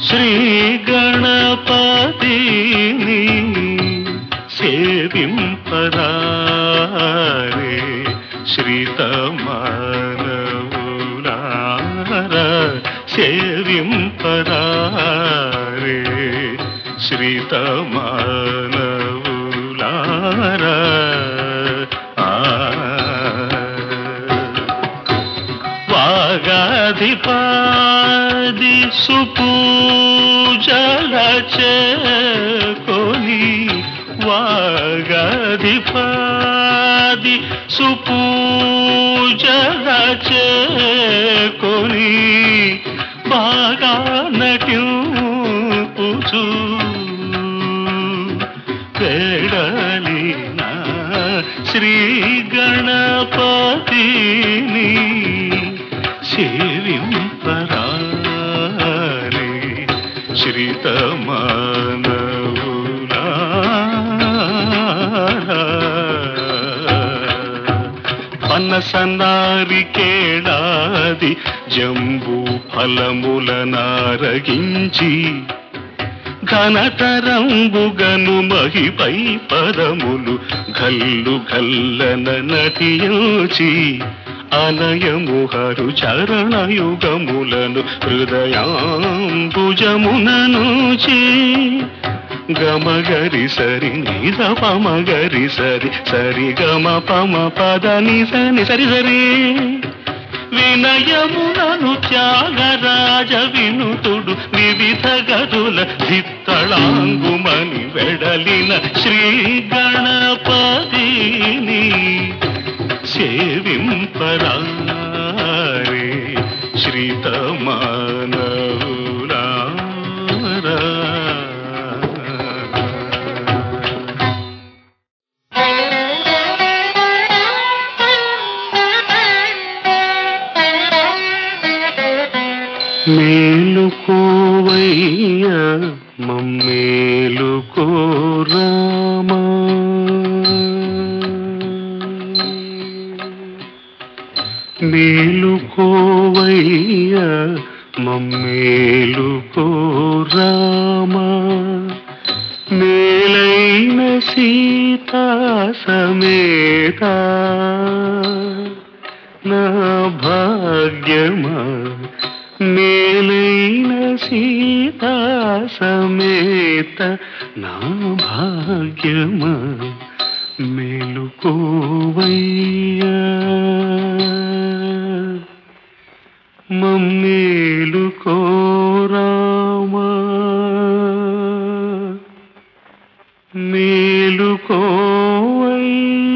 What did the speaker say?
శ్రీ గణపతిని సేవింపరారే శ్రీతమానవులార సేవింపరారే శ్రీతమానవులార ఆ వాగాధిపాది సుపూజల చేకొని వాగాధిపాది సుపూజల చేకొని బాగా నటింపుచు పెడలిన శ్రీ గణపతిని సేవింపరారే శ్రీతమానవులారా పనసనారి కేళాది జంబూ ఫలముల నారగించి ఘనతరంబుగను మహిపై పదములు గల్లు గల్లన నటియోచి అనయముహరు చరణయుగములను హృదయాంబుజముననుచి గమగరి సరి నిజ పమగరి సరి సరి గమ పమ పద నిసని సరి సరి వినయమునను త్యాగరాజ వినుతుడు వివిధ గదుల ధిత్తళాంగుమని వెడలిన శ్రీ గణపతిని సేవింపరారే శ్రీతమానవులారా మేలుకోవయ్య మమ్మేలుకో రామా మేలుకోవయ్య మమ్మేలుకో రామా మేలైన సీతా సమేత నా భాగ్యమా మేలైన సీతా సమేత నా భాగ్యమా మేలుకోవయ్యా మమ్మేలుకో రామా మేలుకోవయ్యా